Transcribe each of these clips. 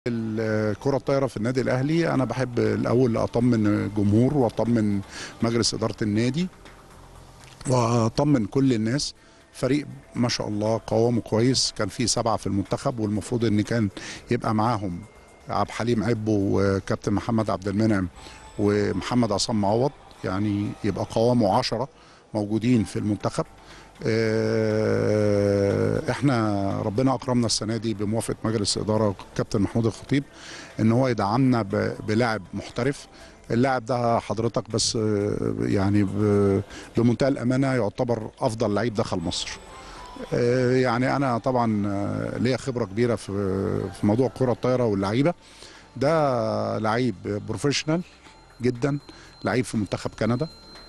الكرة الطايرة في النادي الأهلي أنا بحب الأول أطمن الجمهور وأطمن مجلس إدارة النادي وأطمن كل الناس فريق ما شاء الله قوامه كويس كان فيه سبعة في المنتخب والمفروض إن كان يبقى معاهم عبد الحليم عبو وكابتن محمد عبد المنعم ومحمد عصام معوض يعني يبقى قوامه عشرة موجودين في المنتخب آه، احنا ربنا اكرمنا السنه دي بموافقه مجلس الاداره كابتن محمود الخطيب ان هو يدعمنا ب- بلاعب محترف اللاعب ده حضرتك بس آه، يعني ب- بمنتهى الامانه يعتبر افضل لعيب دخل مصر آه، يعني انا طبعا آه، ليا خبره كبيره في في موضوع الكره الطايره واللعيبه ده لعيب بروفيشنال جدا لعيب في منتخب كندا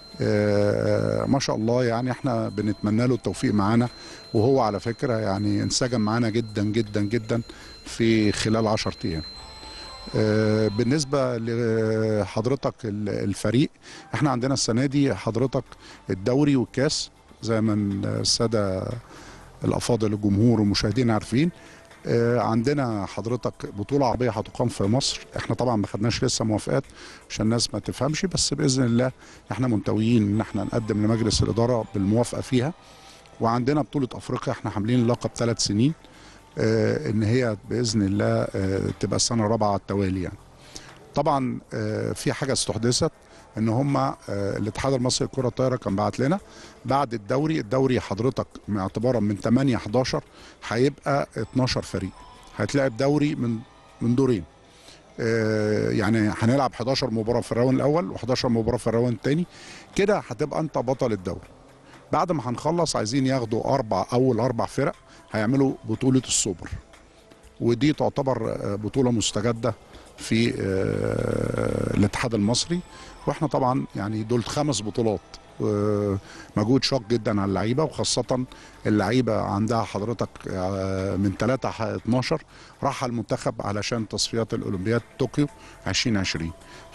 آه، ما شاء الله يعني احنا بنتمنى له التوفيق معانا وهو على فكره يعني انسجم معانا جدا جدا جدا في خلال 10 ايام. آه، بالنسبه لحضرتك ال- الفريق احنا عندنا السنه دي حضرتك الدوري والكاس زي ما الساده الافاضل الجمهور والمشاهدين عارفين آه، عندنا حضرتك بطولة عربية هتقام في مصر احنا طبعا ما خدناش لسه موافقات عشان الناس ما تفهمش بس بإذن الله احنا منتويين ان احنا نقدم لمجلس الإدارة بالموافقة فيها وعندنا بطولة أفريقيا احنا حاملين اللقب ثلاث سنين آه، ان هي بإذن الله آه، تبقى السنة الرابعة على التوالي يعني طبعا آه، في حاجة استحدثت ان هم آه، الاتحاد المصري للكرة الطايرة كان بعت لنا بعد الدوري الدوري حضرتك اعتبارا من 8 11 هيبقى 12 فريق هتلعب دوري من من دورين آه، يعني هنلعب 11 مباراة في الراوند الأول و11 مباراة في الراوند الثاني كده هتبقى أنت بطل الدوري بعد ما هنخلص عايزين ياخدوا أربع أول أربع فرق هيعملوا بطولة السوبر ودي تعتبر آه، بطولة مستجدة في آه، الاتحاد المصري واحنا طبعا يعني دول خمس بطولات آه، مجهود شاق جدا على اللعيبه وخاصه اللعيبه عندها حضرتك آه، من 3 ح 12 راح المنتخب علشان تصفيات الاولمبياد طوكيو 2020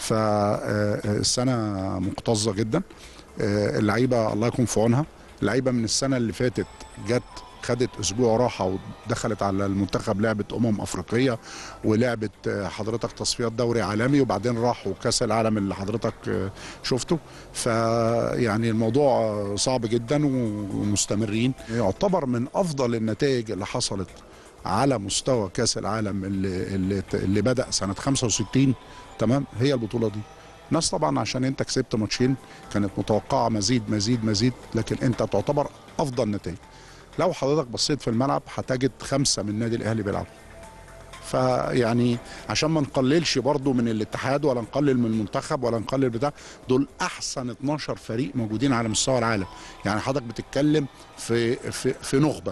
فالسنه مكتظه جدا آه، اللعيبه الله يكون في عونها اللعيبه من السنه اللي فاتت جت خدت اسبوع راحه ودخلت على المنتخب لعبه امم افريقيه ولعبه آه، حضرتك تصفيات دوري عالمي وبعدين راحوا كاس العالم اللي حضرتك آه، شفته فيعني الموضوع آه، صعب جدا ومستمرين يعتبر من افضل النتائج اللي حصلت على مستوى كاس العالم اللي اللي, اللي بدا سنه 65 تمام هي البطوله دي ناس طبعا عشان انت كسبت ماتشين كانت متوقعه مزيد مزيد مزيد لكن انت تعتبر افضل نتائج لو حضرتك بصيت في الملعب هتجد خمسه من النادي الاهلي بيلعبوا فيعني عشان ما نقللش برضو من الاتحاد ولا نقلل من المنتخب ولا نقلل بتاع دول احسن 12 فريق موجودين على مستوى العالم يعني حضرتك بتتكلم في في في نخبه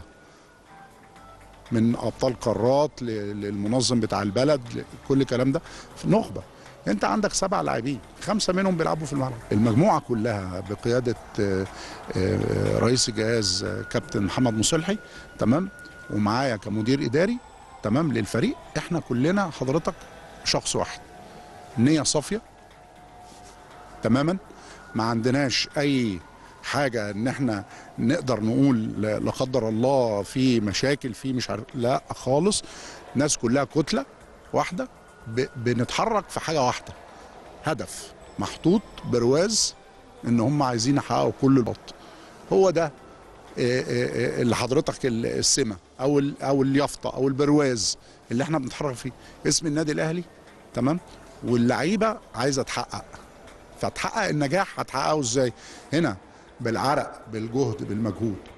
من ابطال قارات ل- للمنظم بتاع البلد كل الكلام ده في نخبه انت عندك سبع لاعبين خمسه منهم بيلعبوا في الملعب المجموعه كلها بقياده آه، آه، رئيس الجهاز آه، كابتن محمد مصلحي تمام ومعايا كمدير اداري تمام للفريق احنا كلنا حضرتك شخص واحد نيه صافيه تماما ما عندناش اي حاجه ان احنا نقدر نقول لا لا قدر الله في مشاكل في مش عارف لا خالص ناس كلها كتله واحده ب- بنتحرك في حاجه واحده هدف محطوط برواز ان هم عايزين يحققوا كل البط هو ده آه، آه، آه، اللي حضرتك ال- السمه او ال- او اليافطه او البرواز اللي احنا بنتحرك فيه اسم النادي الاهلي تمام واللعيبه عايزه تحقق فتحقق النجاح هتحققه ازاي هنا بالعرق بالجهد بالمجهود